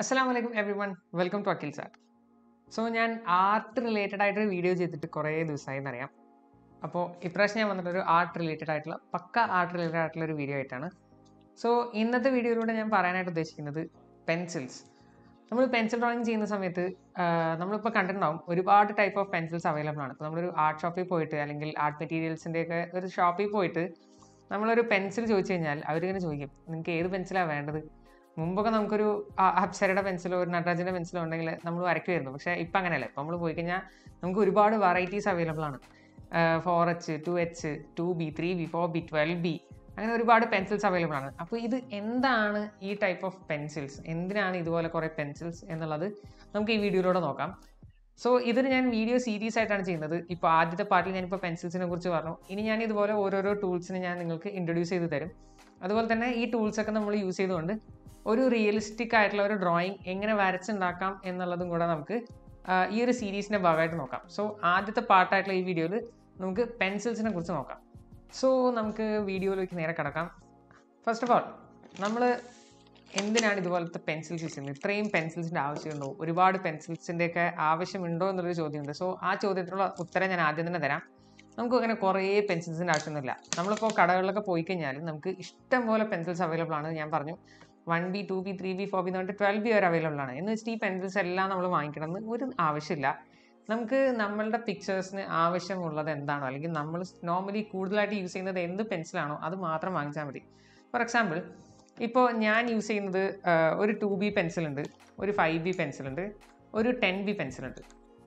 അസ്സാം വലൈക്കും everyone welcome to Akhil sir so ഞാൻ ആർട്ട് റിലേറ്റഡ് ആയിട്ടൊരു വീഡിയോ ചെയ്തിട്ട് കുറേ ദിവസമായി എന്നറിയാം അപ്പോൾ ഇപ്രാവശ്യം ഞാൻ വന്നിട്ട് ഒരു ആർട്ട് റിലേറ്റഡ് ആയിട്ടുള്ള പക്ക ആർട്ട് റിലേറ്റഡ് ആയിട്ടുള്ള ഒരു വീഡിയോ ആയിട്ടാണ് സോ ഇന്നത്തെ വീഡിയോയിലൂടെ ഞാൻ പറയാനായിട്ട് ഉദ്ദേശിക്കുന്നത് പെൻസിൽസ് നമ്മൾ പെൻസിൽ ഡ്രോയിങ് ചെയ്യുന്ന സമയത്ത് ആഹ്, നമ്മളിപ്പോൾ കണ്ടിട്ടുണ്ടാവും ഒരുപാട് ടൈപ്പ് ഓഫ് പെൻസിൽസ് അവൈലബിൾ ആണ് ഇപ്പോൾ നമ്മളൊരു ആർട്ട് ഷോപ്പിൽ പോയിട്ട് അല്ലെങ്കിൽ ആർട്ട് മെറ്റീരിയൽസിൻ്റെയൊക്കെ ഒരു ഷോപ്പിൽ പോയിട്ട് നമ്മളൊരു പെൻസിൽ ചോദിച്ചു കഴിഞ്ഞാൽ അവരിങ്ങനെ ചോദിക്കും നിങ്ങൾക്ക് ഏത് പെൻസിലാണ് വേണ്ടത് മുമ്പൊക്കെ നമുക്കൊരു ആ- അപ്സരയുടെ പെൻസിലോ ഒരു നടരാജൻ്റെ പെൻസിലോ ഉണ്ടെങ്കിൽ നമ്മൾ വരയ്ക്കുമായിരുന്നു പക്ഷേ ഇപ്പം അങ്ങനെയല്ല ഇപ്പം നമ്മൾ പോയി കഴിഞ്ഞാൽ നമുക്ക് ഒരുപാട് വെറൈറ്റീസ് അവൈലബിൾ ആണ് four H two H two B three B four B twelve B അങ്ങനെ ഒരുപാട് പെൻസിൽസ് അവൈലബിൾ ആണ് അപ്പോൾ ഇത് എന്താണ് ഈ ടൈപ്പ് ഓഫ് പെൻസിൽസ് എന്തിനാണ് ഇതുപോലെ കുറേ പെൻസിൽസ് എന്നുള്ളത് നമുക്ക് ഈ വീഡിയോയിലൂടെ നോക്കാം സോ ഇതിന് ഞാൻ വീഡിയോ സീരീസ് ആയിട്ടാണ് ചെയ്യുന്നത് ഇപ്പോൾ ആദ്യത്തെ പാർട്ടിൽ ഞാനിപ്പോൾ പെൻസിൽസിനെ കുറിച്ച് പറഞ്ഞു ഇനി ഞാൻ ഇതുപോലെ ഓരോരോ ടൂൾസിന് ഞാൻ നിങ്ങൾക്ക് ഇൻട്രൊഡ്യൂസ് ചെയ്ത് തരും അതുപോലെ തന്നെ ഈ ടൂൾസൊക്കെ നമ്മൾ യൂസ് ചെയ്തുകൊണ്ട് ഒരു റിയലിസ്റ്റിക് ആയിട്ടുള്ള ഒരു ഡ്രോയിങ് എങ്ങനെ വരച്ചുണ്ടാക്കാം എന്നുള്ളതും കൂടെ നമുക്ക് ആ, ഈ ഒരു സീരീസിൻ്റെ ഭാഗമായിട്ട് നോക്കാം സോ ആദ്യത്തെ പാർട്ടായിട്ടുള്ള ഈ വീഡിയോയിൽ നമുക്ക് പെൻസിൽസിനെ കുറിച്ച് നോക്കാം സോ നമുക്ക് വീഡിയോയിലേക്ക് നേരെ കിടക്കാം ഫസ്റ്റ് ഓഫ് ഓൾ നമ്മൾ എന്തിനാണ് ഇതുപോലത്തെ പെൻസിൽസ് യൂസ് ചെയ്യുന്നത് ഇത്രയും പെൻസിൽസിൻ്റെ ആവശ്യമുണ്ടോ ഒരുപാട് പെൻസിൽസിൻ്റെ ഒക്കെ ആവശ്യമുണ്ടോ എന്നുള്ളൊരു ചോദ്യമുണ്ട് സോ ആ ചോദ്യത്തിനുള്ള ഉത്തരം ഞാൻ ആദ്യം തന്നെ തരാം നമുക്ക് അങ്ങനെ കുറേ പെൻസിൽസിൻ്റെ ആവശ്യമൊന്നുമില്ല നമ്മളിപ്പോൾ കടകളിലൊക്കെ പോയി കഴിഞ്ഞാൽ നമുക്ക് ഇഷ്ടം പോലെ പെൻസിൽസ് അവൈലബിൾ ആണ് ഞാൻ പറഞ്ഞു one B two B three B four B എന്ന് പറഞ്ഞിട്ട് ട്വൽവ് ബി വരെ അവൈലബിൾ ആണ് എന്ന് വെച്ചിട്ട് ഈ പെൻസിൽസ് എല്ലാം നമ്മൾ വാങ്ങിക്കണം എന്ന് ഒരു ആവശ്യമില്ല നമുക്ക് നമ്മളുടെ പിക്ചേഴ്സിന് ആവശ്യമുള്ളത് എന്താണോ അല്ലെങ്കിൽ നമ്മൾ നോർമലി കൂടുതലായിട്ട് യൂസ് ചെയ്യുന്നത് എന്ത് പെൻസിലാണോ അത് മാത്രം വാങ്ങിച്ചാൽ മതി ഫോർ എക്സാമ്പിൾ ഇപ്പോൾ ഞാൻ യൂസ് ചെയ്യുന്നത് ആ, ഒരു ടു ബി പെൻസിലുണ്ട് ഒരു ഫൈവ് ബി പെൻസിലുണ്ട് ഒരു ടെൻ ബി പെൻസിലുണ്ട്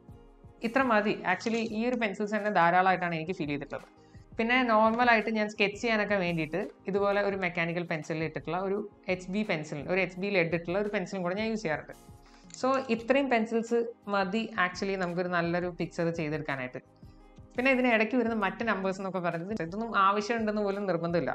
ഇത്ര മതി ആക്ച്വലി ഈ ഒരു പെൻസിൽസ് തന്നെ ധാരാളമായിട്ടാണ് എനിക്ക് ഫീൽ ചെയ്തിട്ടുള്ളത് പിന്നെ നോർമലായിട്ട് ഞാൻ സ്കെച്ച് ചെയ്യാനൊക്കെ വേണ്ടിയിട്ട് ഇതുപോലെ ഒരു മെക്കാനിക്കൽ പെൻസിലിൽ ഇട്ടിട്ടുള്ള ഒരു എച്ച് ബി പെൻസിൽ ഒരു എച്ച് ബിയിൽ ഇട്ടിട്ടുള്ള ഒരു പെൻസിലും കൂടെ ഞാൻ യൂസ് ചെയ്യാറുണ്ട് സോ ഇത്രയും പെൻസിൽസ് മതി ആക്ച്വലി നമുക്കൊരു നല്ലൊരു പിക്ചർ ചെയ്തെടുക്കാനായിട്ട് പിന്നെ ഇതിന് ഇടയ്ക്ക് വരുന്ന മറ്റ് നമ്പേഴ്സ് എന്നൊക്കെ പറയുന്നത് ഇതൊന്നും ആവശ്യമുണ്ടെന്ന് പോലും നിർബന്ധമില്ല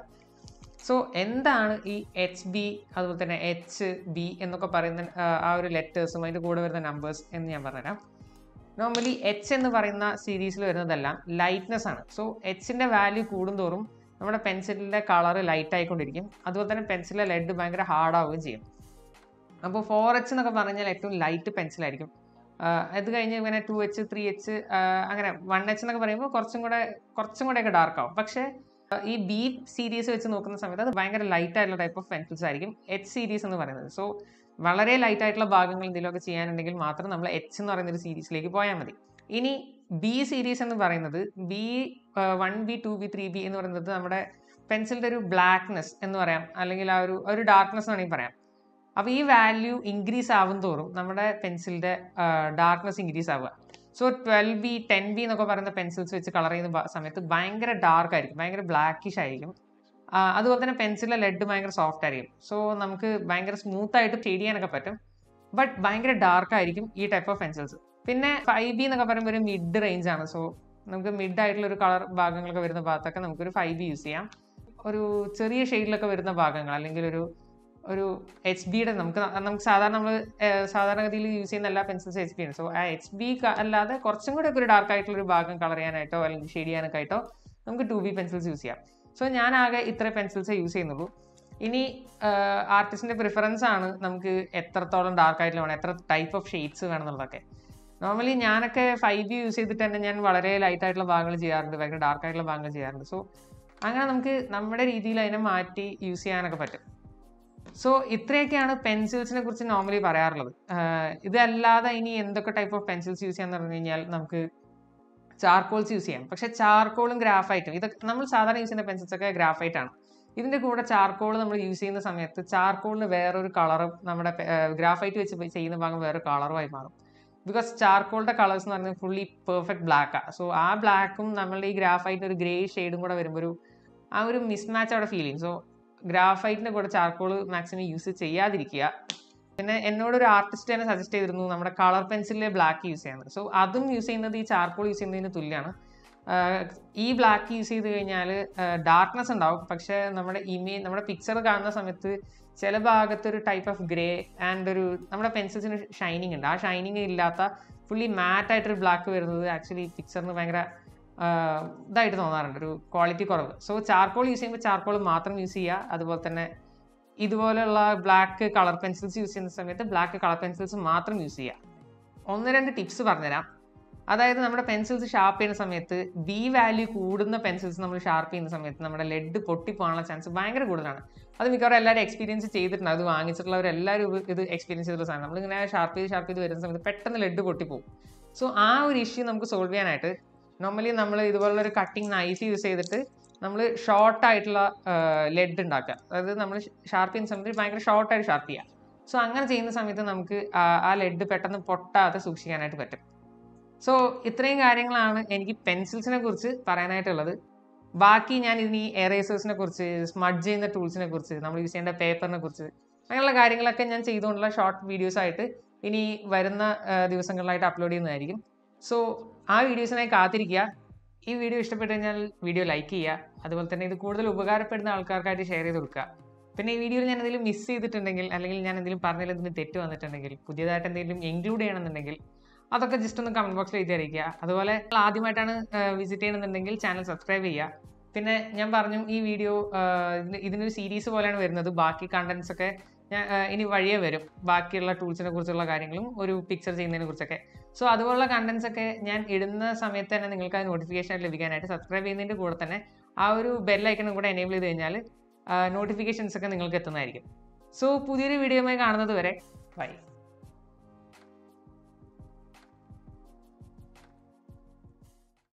സോ എന്താണ് ഈ എച്ച് ബി അതുപോലെ തന്നെ എച്ച് ബി എന്നൊക്കെ പറയുന്ന ആ, ആ ഒരു ലെറ്റേഴ്സും അതിൻ്റെ കൂടെ വരുന്ന നമ്പേഴ്സ് എന്ന് ഞാൻ പറഞ്ഞുതരാം നോർമലി എച്ച് എന്ന് പറയുന്ന സീരീസിൽ വരുന്നതെല്ലാം ലൈറ്റ്നെസ് ആണ് സോ എച്ചിൻ്റെ വാല്യൂ കൂടുന്തോറും നമ്മുടെ പെൻസിലിൻ്റെ കളർ ലൈറ്റ് ആയിക്കൊണ്ടിരിക്കും അതുപോലെ തന്നെ പെൻസിലിലെ ലെഡ് ഭയങ്കര ഹാർഡ് ആവുകയും ചെയ്യും അപ്പോൾ ഫോർ എച്ച് എന്നൊക്കെ പറഞ്ഞാൽ ഏറ്റവും ലൈറ്റ് പെൻസിലായിരിക്കും അത് കഴിഞ്ഞ് ഇങ്ങനെ ടു എച്ച് ത്രീ എച്ച് അങ്ങനെ വൺ എച്ച് എന്നൊക്കെ പറയുമ്പോൾ കുറച്ചും കൂടെ കുറച്ചും കൂടെയൊക്കെ ഡാർക്ക് ആവും പക്ഷേ ആ, ഈ ബി സീരീസ് വെച്ച് നോക്കുന്ന സമയത്ത് അത് ഭയങ്കര ലൈറ്റ് ആയിട്ടുള്ള ടൈപ്പ് ഓഫ് പെൻസിൽസ് ആയിരിക്കും എച്ച് സീരീസ് എന്ന് പറയുന്നത് സോ വളരെ ലൈറ്റ് ആയിട്ടുള്ള ഭാഗങ്ങൾ എന്തെങ്കിലുമൊക്കെ ചെയ്യാനുണ്ടെങ്കിൽ മാത്രം നമ്മൾ എച്ച് എന്ന് പറയുന്ന ഒരു സീരീസിലേക്ക് പോയാൽ മതി ഇനി ബി സീരീസ് എന്ന് പറയുന്നത് B one B two B three B എന്ന് പറയുന്നത് നമ്മുടെ പെൻസിലിൻ്റെ ഒരു ബ്ലാക്ക്നെസ് എന്ന് പറയാം അല്ലെങ്കിൽ ആ ഒരു ഒരു ഡാർക്ക്നെസ് വേണമെങ്കിൽ പറയാം അപ്പോൾ ഈ വാല്യൂ ഇൻക്രീസ് ആവും തോറും നമ്മുടെ പെൻസിലിൻ്റെ ഡാർക്ക്നെസ് ഇൻക്രീസ് ആവുക so twelve B ten B എന്നൊക്കെ പറയുന്ന പെൻസിൽസ് വെച്ച് കളർ ചെയ്യുന്ന ബ- സമയത്ത് ഭയങ്കര ഡാർക്ക് ആയിരിക്കും ഭയങ്കര ബ്ലാക്കിഷ് ആയിരിക്കും ആ, അതുപോലെ തന്നെ പെൻസിലിലെ ലെഡ് ഭയങ്കര സോഫ്റ്റ് ആയിരിക്കും സോ നമുക്ക് ഭയങ്കര സ്മൂത്ത് ആയിട്ട് ഷെയ്ഡ് ചെയ്യാനൊക്കെ പറ്റും ബട്ട് ഭയങ്കര ഡാർക്ക് ആയിരിക്കും ഈ ടൈപ്പ് ഓഫ് പെൻസിൽസ് പിന്നെ ഫൈവ് ബി എന്നൊക്കെ പറയുമ്പോൾ ഒരു മിഡ് റേഞ്ച് ആണ് സോ നമുക്ക് മിഡ് ആയിട്ടുള്ള ഒരു കളർ ഭാഗങ്ങളൊക്കെ വരുന്ന ഭാഗത്തൊക്കെ നമുക്കൊരു ഫൈവ് ബി യൂസ് ചെയ്യാം ഒരു ചെറിയ ഷെയ്ഡിലൊക്കെ വരുന്ന ഭാഗങ്ങൾ അല്ലെങ്കിൽ ഒരു ഒരു എച്ച് ബിയുടെ നമുക്ക് ന- നമുക്ക് സാധാരണ നമ്മൾ സാധാരണഗതിയിൽ യൂസ് ചെയ്യുന്ന എല്ലാ പെൻസിൽസും എച്ച് ബി ആണ് സോ ആ എച്ച് ബി അല്ലാതെ കുറച്ചും കൂടെ ഒക്കെ ഒരു ഡാർക്ക് ആയിട്ടുള്ള ഒരു ഭാഗം കളർ ചെയ്യാനായിട്ടോ അല്ലെങ്കിൽ ഷെയ്ഡ് ചെയ്യാനൊക്കെ ആയിട്ടോ നമുക്ക് ടു ബി പെൻസിൽസ് യൂസ് ചെയ്യാം സോ ഞാൻ ആകെ ഇത്ര പെൻസിൽസേ യൂസ് ചെയ്യുന്നുള്ളൂ ഇനി ആർട്ടിസ്റ്റിന്റെ പ്രിഫറൻസ് ആണ് നമുക്ക് എത്രത്തോളം ഡാർക്ക് ആയിട്ടുള്ള വേണം എത്ര ടൈപ്പ് ഓഫ് ഷെയ്ഡ്സ് വേണം എന്നുള്ളതൊക്കെ നോർമലി ഞാനൊക്കെ ഫൈവ് ബി യൂസ് ചെയ്തിട്ട് തന്നെ ഞാൻ വളരെ ലൈറ്റ് ആയിട്ടുള്ള ഭാഗങ്ങൾ ചെയ്യാറുണ്ട് ഭയങ്കര ഡാർക്ക് ആയിട്ടുള്ള ഭാഗങ്ങൾ ചെയ്യാറുണ്ട് സോ അങ്ങനെ നമുക്ക് നമ്മുടെ രീതിയിൽ അതിനെ മാറ്റി യൂസ് ചെയ്യാനൊക്കെ പറ്റും സോ ഇത്രയൊക്കെയാണ് പെൻസിൽസിനെ കുറിച്ച് നോർമലി പറയാറുള്ളത് ആഹ് ഇതല്ലാതെ ഇനി എന്തൊക്കെ ടൈപ്പ് ഓഫ് പെൻസിൽസ് യൂസ് ചെയ്യാന്ന് പറഞ്ഞു കഴിഞ്ഞാൽ നമുക്ക് ചാർക്കോൾസ് യൂസ് ചെയ്യാം പക്ഷെ ചാർക്കോളും ഗ്രാഫൈറ്റും ഇതൊക്കെ നമ്മൾ സാധാരണ യൂസ് ചെയ്യുന്ന പെൻസിൽസ് ഒക്കെ ഗ്രാഫൈറ്റ് ആണ് ഇതിന്റെ കൂടെ ചാർക്കോൾ നമ്മൾ യൂസ് ചെയ്യുന്ന സമയത്ത് ചാർക്കോളിന് വേറൊരു കളറും നമ്മുടെ ഗ്രാഫൈറ്റ് വെച്ച് ചെയ്യുന്ന ഭാഗം വേറെ കളറുമായി മാറും ബിക്കോസ് ചാർക്കോളിന്റെ കളേഴ്സ് എന്ന് പറയുന്നത് ഫുള്ളി പെർഫെക്റ്റ് ബ്ലാക്കാണ് സോ ആ ബ്ലാക്കും നമ്മളുടെ ഈ ഗ്രാഫൈറ്റിന് ഒരു ഗ്രേ ഷെയ്ഡും കൂടെ വരുമ്പോൾ ഒരു ആ ഒരു മിസ്മാച്ച് അവിടെ ഫീൽ ചെയ്യും സോ ഗ്രാഫൈറ്റിന്റെ കൂടെ ചാർക്കോൾ മാക്സിമം യൂസ് ചെയ്യാതിരിക്കുക പിന്നെ എന്നോട് ഒരു ആർട്ടിസ്റ്റ് തന്നെ സജസ്റ്റ് ചെയ്തിരുന്നു നമ്മുടെ കളർ പെൻസിലിലെ ബ്ലാക്ക് യൂസ് ചെയ്യാൻ സോ അതും യൂസ് ചെയ്യുന്നത് ഈ ചാർക്കോൾ യൂസ് ചെയ്യുന്നതിന് തുല്യമാണ് ആഹ് ഈ ബ്ലാക്ക് യൂസ് ചെയ്ത് കഴിഞ്ഞാൽ ഡാർക്ക്നെസ് ഉണ്ടാവും പക്ഷേ നമ്മുടെ ഇമേജ് നമ്മുടെ പിക്ചർ കാണുന്ന സമയത്ത് ചില ഭാഗത്ത് ഒരു ടൈപ്പ് ഓഫ് ഗ്രേ ആൻഡ് ഒരു നമ്മുടെ പെൻസിൽസിന് ഷൈനിങ് ഉണ്ട് ആ ഷൈനിങ് ഇല്ലാത്ത ഫുള്ളി മാറ്റ് ആയിട്ടൊരു ബ്ലാക്ക് വരുന്നത് ആക്ച്വലി പിക്ചറിന് ഭയങ്കര ആഹ് ഇതായിട്ട് തോന്നാറുണ്ട് ഒരു ക്വാളിറ്റി കുറവ് സോ ചാർക്കോൾ യൂസ് ചെയ്യുമ്പോൾ ചാർക്കോൾ മാത്രം യൂസ് ചെയ്യുക അതുപോലെ തന്നെ ഇതുപോലെയുള്ള ബ്ലാക്ക് കളർ പെൻസിൽസ് യൂസ് ചെയ്യുന്ന സമയത്ത് ബ്ലാക്ക് കളർ പെൻസിൽസ് മാത്രം യൂസ് ചെയ്യുക ഒന്ന് രണ്ട് ടിപ്സ് പറഞ്ഞുതരാം അതായത് നമ്മുടെ പെൻസിൽസ് ഷാർപ്പ് ചെയ്യുന്ന സമയത്ത് ബി വാല്യൂ കൂടുന്ന പെൻസിൽസ് നമ്മൾ ഷാർപ്പ് ചെയ്യുന്ന സമയത്ത് നമ്മുടെ ലെഡ് പൊട്ടിപ്പോകാനുള്ള ചാൻസ് ഭയങ്കര കൂടുതലാണ് അത് മിക്കവാറും എല്ലാവരും എക്സ്പീരിയൻസ് ചെയ്തിട്ടുണ്ട് അത് വാങ്ങിച്ചിട്ടുള്ളവരെല്ലാവരും ഇത് ഇത് എക്സ്പീരിയൻസ് ചെയ്തിട്ടുള്ള സാധനം നമ്മളിങ്ങനെ ഷാർപ്പ് ചെയ്ത് ഷാർപ്പ് ചെയ്ത് വരുന്ന സമയത്ത് പെട്ടെന്ന് ലെഡ് പൊട്ടിപ്പോകും സോ ആ ഒരു ഇഷ്യൂ നമുക്ക് സോൾവ് ചെയ്യാനായിട്ട് നോർമലി നമ്മൾ ഇതുപോലുള്ള ഒരു കട്ടിങ് നൈഫ് യൂസ് ചെയ്തിട്ട് നമ്മൾ ഷോർട്ട് ആയിട്ടുള്ള ലെഡ് ഉണ്ടാക്കുക അതായത് നമ്മൾ ഷാർപ്പ് ചെയ്യുന്ന സമയത്ത് ഭയങ്കര ഷോർട്ടായിട്ട് ഷാർപ്പ് ചെയ്യുക സോ അങ്ങനെ ചെയ്യുന്ന സമയത്ത് നമുക്ക് ആ- ആ ലെഡ് പെട്ടെന്ന് പൊട്ടാതെ സൂക്ഷിക്കാനായിട്ട് പറ്റും സോ ഇത്രയും കാര്യങ്ങളാണ് എനിക്ക് പെൻസിൽസിനെ കുറിച്ച് പറയാനായിട്ടുള്ളത് ബാക്കി ഞാൻ ഇനി എറേസേഴ്സിനെ കുറിച്ച് സ്മഡ്ജ് ചെയ്യുന്ന ടൂൾസിനെ കുറിച്ച് നമ്മൾ യൂസ് ചെയ്യേണ്ട പേപ്പറിനെ കുറിച്ച് അങ്ങനെയുള്ള കാര്യങ്ങളൊക്കെ ഞാൻ ചെയ്തുകൊണ്ടുള്ള ഷോർട്ട് വീഡിയോസ് ആയിട്ട് ഇനി വരുന്ന ആ, ദിവസങ്ങളിലായിട്ട് അപ്ലോഡ് ചെയ്യുന്നതായിരിക്കും സോ ആ വീഡിയോസിനായി കാത്തിരിക്കുക ഈ വീഡിയോ ഇഷ്ടപ്പെട്ടു കഴിഞ്ഞാൽ വീഡിയോ ലൈക്ക് ചെയ്യുക അതുപോലെ തന്നെ ഇത് കൂടുതൽ ഉപകാരപ്പെടുന്ന ആൾക്കാർക്കായിട്ട് ഷെയർ ചെയ്ത് കൊടുക്കുക പിന്നെ ഈ വീഡിയോയിൽ ഞാൻ എന്തെങ്കിലും മിസ് ചെയ്തിട്ടുണ്ടെങ്കിൽ അല്ലെങ്കിൽ ഞാൻ എന്തെങ്കിലും പറഞ്ഞതിൽ എന്തെങ്കിലും തെറ്റ് വന്നിട്ടുണ്ടെങ്കിൽ പുതിയതായിട്ട് എന്തെങ്കിലും ഇൻക്ലൂഡ് ചെയ്യണമെന്നുണ്ടെങ്കിൽ അതൊക്കെ ജസ്റ്റ് ഒന്ന് കമന്റ് ബോക്സിൽ എഴുതി അറിയിക്കുക അതുപോലെ നിങ്ങൾ ആദ്യമായിട്ടാണ് വിസിറ്റ് ചെയ്യണമെന്നുണ്ടെങ്കിൽ ചാനൽ സബ്സ്ക്രൈബ് ചെയ്യുക പിന്നെ ഞാൻ പറഞ്ഞു ഈ വീഡിയോ ഇതിനൊരു സീരീസ് പോലെയാണ് വരുന്നത് ബാക്കി കണ്ടന്റ്സ് ഒക്കെ ഞാൻ ആ, ഇനി വഴിയേ വരും ബാക്കിയുള്ള ടൂൾസിനെ കുറിച്ചുള്ള കാര്യങ്ങളും ഒരു പിക്ചർ ചെയ്യുന്നതിനെ കുറിച്ചൊക്കെ സോ അതുപോലുള്ള കണ്ടന്റ്സ് ഒക്കെ ഞാൻ ഇടുന്ന സമയത്ത് തന്നെ നിങ്ങൾക്ക് ആ നോട്ടിഫിക്കേഷൻ ലഭിക്കാനായിട്ട് സബ്സ്ക്രൈബ് ചെയ്യുന്നതിൻ്റെ കൂടെ തന്നെ ആ ഒരു ബെല്ലൈക്കണും കൂടെ എനേബിൾ ചെയ്ത് കഴിഞ്ഞാൽ നോട്ടിഫിക്കേഷൻസ് ഒക്കെ നിങ്ങൾക്ക് എത്തുന്നതായിരിക്കും സോ പുതിയൊരു വീഡിയോയുമായി കാണുന്നത് വരെ ബൈ